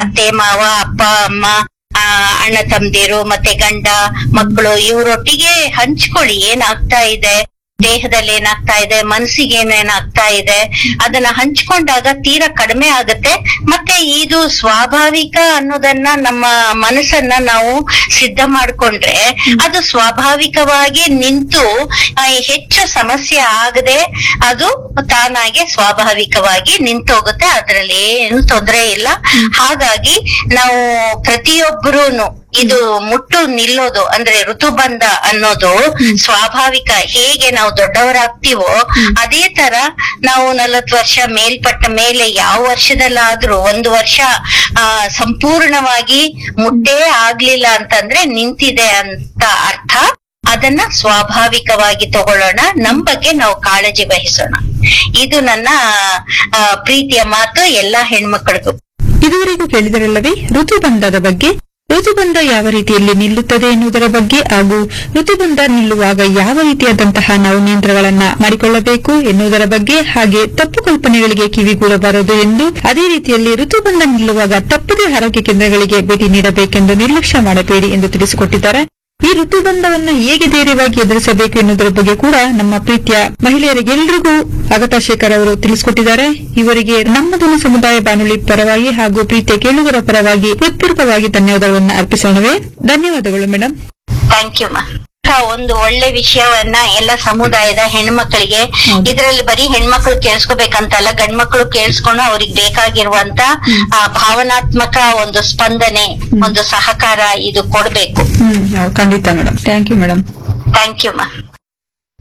ಅತ್ತೆ ಮಾವ ಅಪ್ಪ ಅಮ್ಮ ಆ, ಅಣ್ಣ ತಮ್ದಿರು ಮತ್ತೆ ಗಂಡ ಮಕ್ಕಳು ಇವರೊಟ್ಟಿಗೆ ಹಂಚ್ಕೊಳ್ಳಿ ಏನಾಗ್ತಾ ಇದೆ ದೇಹದಲ್ಲಿ ಏನಾಗ್ತಾ ಇದೆ ಮನಸ್ಸಿಗೆ ಏನೇನಾಗ್ತಾ ಇದೆ ಅದನ್ನ ಹಂಚ್ಕೊಂಡಾಗ ತೀರಾ ಕಡಿಮೆ ಆಗುತ್ತೆ ಮತ್ತೆ ಇದು ಸ್ವಾಭಾವಿಕ ಅನ್ನೋದನ್ನ ನಮ್ಮ ಮನಸ್ಸನ್ನ ನಾವು ಸಿದ್ಧ ಮಾಡ್ಕೊಂಡ್ರೆ ಅದು ಸ್ವಾಭಾವಿಕವಾಗಿ ನಿಂತು ಆ, ಹೆಚ್ಚು ಸಮಸ್ಯೆ ಆಗದೆ ಅದು ತಾನಾಗೆ ಸ್ವಾಭಾವಿಕವಾಗಿ ನಿಂತೋಗುತ್ತೆ ಅದರಲ್ಲಿ ಏನು ತೊಂದರೆ ಇಲ್ಲ ಹಾಗಾಗಿ ನಾವು ಪ್ರತಿಯೊಬ್ಬರೂನು ಇದು ಮುಟ್ಟು ನಿಲ್ಲೋದು ಅಂದ್ರೆ ಋತುಬಂಧ ಅನ್ನೋದು ಸ್ವಾಭಾವಿಕ ಹೇಗೆ ನಾವು ದೊಡ್ಡವರಾಗ್ತೀವೋ ಅದೇ ತರ ನಾವು ನಲವತ್ತು ವರ್ಷ ಮೇಲ್ಪಟ್ಟ ಮೇಲೆ ಯಾವ ವರ್ಷದಲ್ಲಾದ್ರೂ ಒಂದು ವರ್ಷ ಆ ಸಂಪೂರ್ಣವಾಗಿ ಮುಟ್ಟೇ ಆಗ್ಲಿಲ್ಲ ಅಂತಂದ್ರೆ ನಿಂತಿದೆ ಅಂತ ಅರ್ಥ ಅದನ್ನ ಸ್ವಾಭಾವಿಕವಾಗಿ ತಗೊಳ್ಳೋಣ ನಮ್ ಬಗ್ಗೆ ನಾವು ಕಾಳಜಿ ವಹಿಸೋಣ ಇದು ನನ್ನ ಆ, ಪ್ರೀತಿಯ ಮಾತು ಎಲ್ಲಾ ಹೆಣ್ಮಕ್ಳಿಗೂ ಇದುವರೆಗೂ ಕೇಳಿದರಲ್ಲವೇ ಋತುಬಂಧದ ಬಗ್ಗೆ ಋತುಬಂಧ ಯಾವ ರೀತಿಯಲ್ಲಿ ನಿಲ್ಲುತ್ತದೆ ಎನ್ನುವುದರ ಬಗ್ಗೆ ಹಾಗೂ ಋತುಬಂಧ ನಿಲ್ಲುವಾಗ ಯಾವ ರೀತಿಯಾದಂತಹ ನಾವು ನಿಯಂತ್ರಣಗಳನ್ನ ಮಾಡಿಕೊಳ್ಳಬೇಕು ಎನ್ನುವುದರ ಬಗ್ಗೆ ಹಾಗೆ ತಪ್ಪು ಕಲ್ಪನೆಗಳಿಗೆ ಕಿವಿಗೂಡಬಾರದು ಎಂದು ಅದೇ ರೀತಿಯಲ್ಲಿ ಋತುಬಂಧ ನಿಲ್ಲುವಾಗ ತಪ್ಪದೇ ಆರೋಗ್ಯ ಕೇಂದ್ರಗಳಿಗೆ ಭೇಟಿ ನೀಡಬೇಕೆಂದು ನಿರ್ಲಕ್ಷ್ಯ ಮಾಡಬೇಡಿ ಎಂದು ತಿಳಿಸಿಕೊಟ್ಟಿದ್ದಾರೆ ಈ ಋತುಬಂಧವನ್ನ ಹೇಗೆ ಧೈರ್ಯವಾಗಿ ಎದುರಿಸಬೇಕು ಎನ್ನುವುದರ ಬಗ್ಗೆ ಕೂಡ ನಮ್ಮ ಪ್ರೀತಿಯ ಮಹಿಳೆಯರಿಗೆಲ್ಲರಿಗೂ ಅಗತಾ ಶೇಖರ್ ಅವರು ತಿಳಿಸಿಕೊಟ್ಟಿದ್ದಾರೆ ಇವರಿಗೆ ನಮ್ಮ ಧ್ವನಿ ಸಮುದಾಯ ಬಾನುಲಿ ಪರವಾಗಿ ಹಾಗೂ ಪ್ರೀತಿಯ ಕೇಳುಗರ ಪರವಾಗಿ ಹೃತ್ಪೂರ್ವಕವಾಗಿ ಧನ್ಯವಾದಗಳನ್ನು ಅರ್ಪಿಸೋಣವೇ ಧನ್ಯವಾದಗಳು ಮೇಡಮ್ ಥ್ಯಾಂಕ್ ಯು ಮಾ ಒಂದು ಒಳ್ಳೆ ವಿಷಯವನ್ನ ಎಲ್ಲ ಸಮುದಾಯದ ಹೆಣ್ಮಕ್ಳಿಗೆ ಹೌದು. ಇದರಲ್ಲಿ ಬರೀ ಹೆಣ್ಮಕ್ಳು ಕೇಳಿಸ್ಕೋಬೇಕಂತಲ್ಲ ಗಂಡ್ಮಕ್ಳು ಕೇಳಿಸ್ಕೊಂಡು ಅವ್ರಿಗೆ ಬೇಕಾಗಿರುವಂತ ಆ, ಭಾವನಾತ್ಮಕ ಒಂದು ಸ್ಪಂದನೆ ಒಂದು ಸಹಕಾರ ಇದು ಕೊಡ್ಬೇಕು ಹ್ಮ್ ಖಂಡಿತ madam thank you madam thank you ಮಾ